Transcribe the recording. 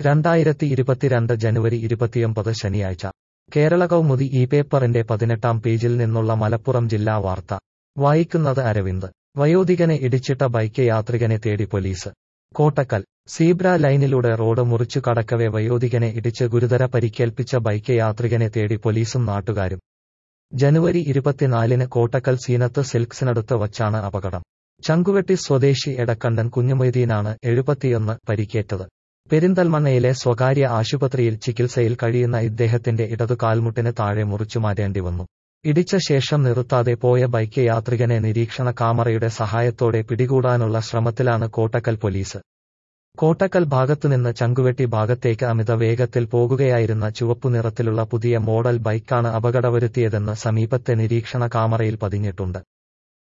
രണ്ടായിരത്തി ഇരുപത്തിരണ്ട് ജനുവരി ഇരുപത്തിയൊമ്പത് ശനിയാഴ്ച കേരള കൗമുദി ഈ പേപ്പറിന്റെ പതിനെട്ടാം പേജിൽ നിന്നുള്ള മലപ്പുറം ജില്ലാ വാർത്ത വായിക്കുന്നത് അരവിന്ദ് വയോധികനെ ഇടിച്ചിട്ട ബൈക്ക് യാത്രികനെ തേടി പോലീസ് കോട്ടക്കൽ സീബ്ര ലൈനിലൂടെ റോഡ് മുറിച്ചു കടക്കവെ വയോധികനെ ഇടിച്ച് ഗുരുതര പരിക്കേൽപ്പിച്ച ബൈക്ക് യാത്രികനെ തേടി പോലീസും നാട്ടുകാരും ജനുവരി ഇരുപത്തിനാലിന് കോട്ടക്കൽ സീനത്ത് സിൽക്സിനടുത്ത് വച്ചാണ് അപകടം ചങ്കുവെട്ടി സ്വദേശി എടക്കണ്ടൻ കുഞ്ഞുമൊയ്തീനാണ് എഴുപത്തിയൊന്ന് പരിക്കേറ്റത് പെരിന്തൽമണ്ണയിലെ സ്വകാര്യ ആശുപത്രിയിൽ ചികിത്സയിൽ കഴിയുന്ന ഇദ്ദേഹത്തിന്റെ ഇടതു കാൽമുട്ടിന് താഴെ മുറിച്ചു മാറ്റേണ്ടി വന്നു ഇടിച്ച ശേഷം നിർത്താതെ പോയ ബൈക്ക് യാത്രികനെ നിരീക്ഷണ കാമറയുടെ സഹായത്തോടെ പിടികൂടാനുള്ള ശ്രമത്തിലാണ് കോട്ടക്കൽ പോലീസ് കോട്ടക്കൽ ഭാഗത്തുനിന്ന് ചങ്കുവെട്ടി ഭാഗത്തേക്ക് അമിത വേഗത്തിൽ പോകുകയായിരുന്ന ചുവപ്പു നിറത്തിലുള്ള പുതിയ മോഡൽ ബൈക്കാണ് അപകടവരുത്തിയതെന്ന് സമീപത്തെ നിരീക്ഷണ കാമറയിൽ പതിഞ്ഞിട്ടുണ്ട്